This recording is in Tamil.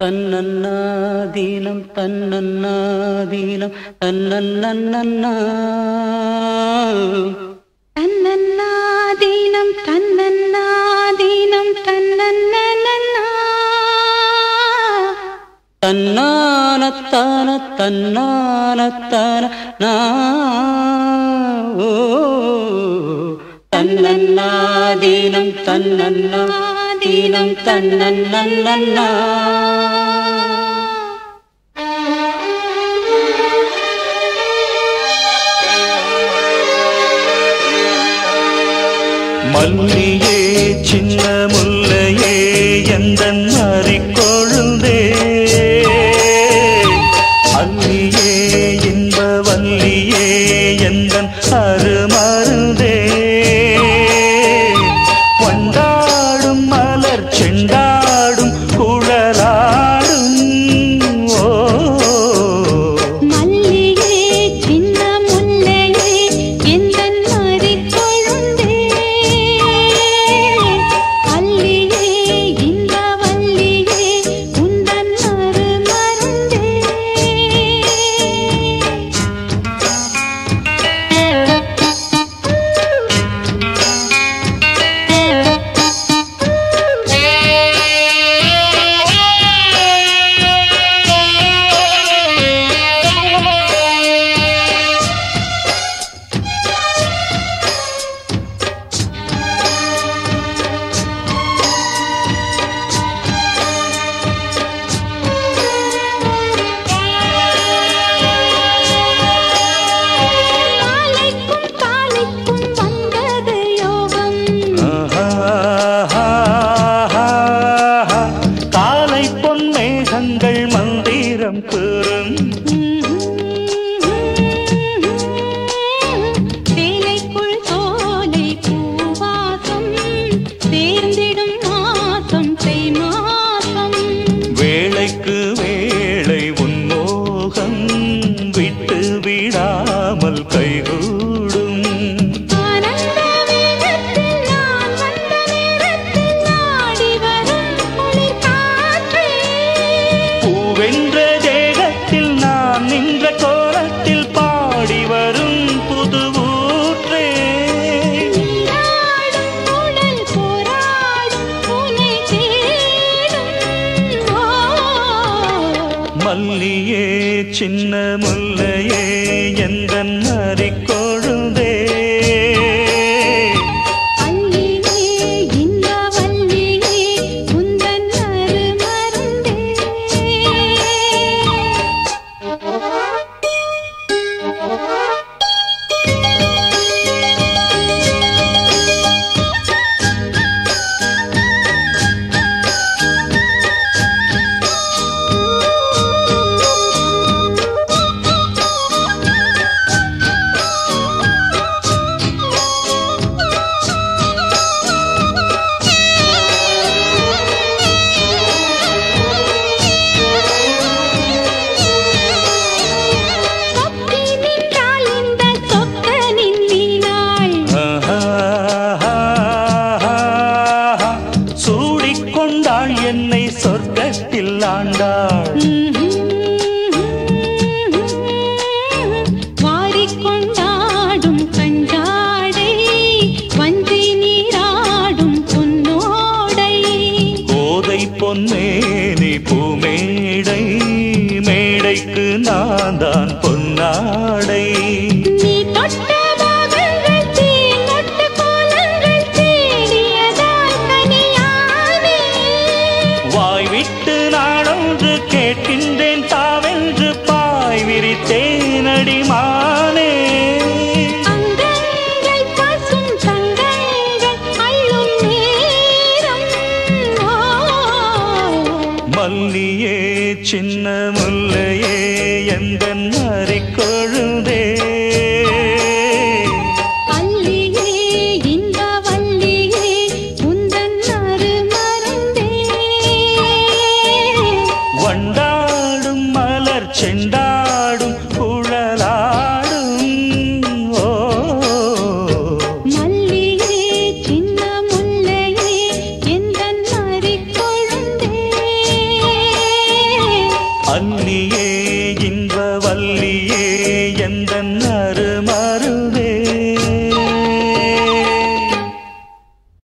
தன்னன்னாதீனம் தன்னன்னாதீனம் தன்னன்னன்னா தன்னன்னாதீனம் தன்னன்னாதீனம் தன்னன்னன்னா தன்னானத்தான தன்னானத்தான நா ஓ தன்னன்னாதீனம் தன்னன்னாதீனம் தன்னன்னன்னா மல்லியே சின்ன முல்லையே எந்த கொழுந்தே அல்லியே இன்ப வல்லியே எந்த அருமருந்தே கொண்டாடும் மலர் செண்டாடும் குழலாடும் ஓ மல்லிகே சின்ன முல்லையே எந்தன் மறிக்கொழுந்தே அல்லியே இந்த வல்லியே உந்தன் அருமருந்தே நாளைக்கும் காலைக்கும் வந்தது யோகம் காலை பொன் மேகங்கள் மந்திரம் பெறும் வேலைக்குள் சோலை பூவாசம் சேர்ந்திடும் மாசம் தை மாசம் வேளைக்கு வேளை உன்மோகம் விட்டு விடாமல் கைகூடும் ஆனந்த வேகத்தில் நான் வந்த நேரத்தில் ஆடி வரும் குளிர் காற்றே பூவென்ற தேகத்தில் நான் நின்ற கோலத்தில் பாடி வரும் புது ஊற்றே நீராடும் உடல் போராடும் உனை தேடும் ஓ மல்லியே சின்ன முல்லையே எந்த கொழுந்தே அல்லியே இந்த வல்லியே உந்தன் அருமருந்தே சொக்கி நின்றால் இந்த சொக்கனின் வீணாள் சூடிக்கொண்டாள் என்னை சொர்க்கத்தில் ஆண்டாள் வாரிக்கொண்டாடும் கஞ்சாடை வஞ்சி நீராடும் பொன்னோடை கோதை பொன்னேனி பூமேடை மேடைக்கு நான் தான் பொன்னாடை நீ தொட்ட பாகங்கள் தேனொட்ட கோலங்கள் தேடியதால் கனியானே வாய் விட்டு நாடொன்று கேட்கின்றேன் தாவென்று பாய் விரித்தேன் அடிமானே அங்கங்கள் பசும் தங்கங்கள் அள்ளும் நேரம் ஓ மல்லியே சின்ன முல்லையே எந்த கொழுந்தே அல்லியே இந்த வல்லியே உந்தன் அருமருந்தே வண்டாடும் மலர் செண்டாடும் குழலாடும் ஓ மல்லியே சின்ன முல்லையே எந்தன் மறிக்கொழுந்தே இன்ப வல்லியே எந்த அருமறை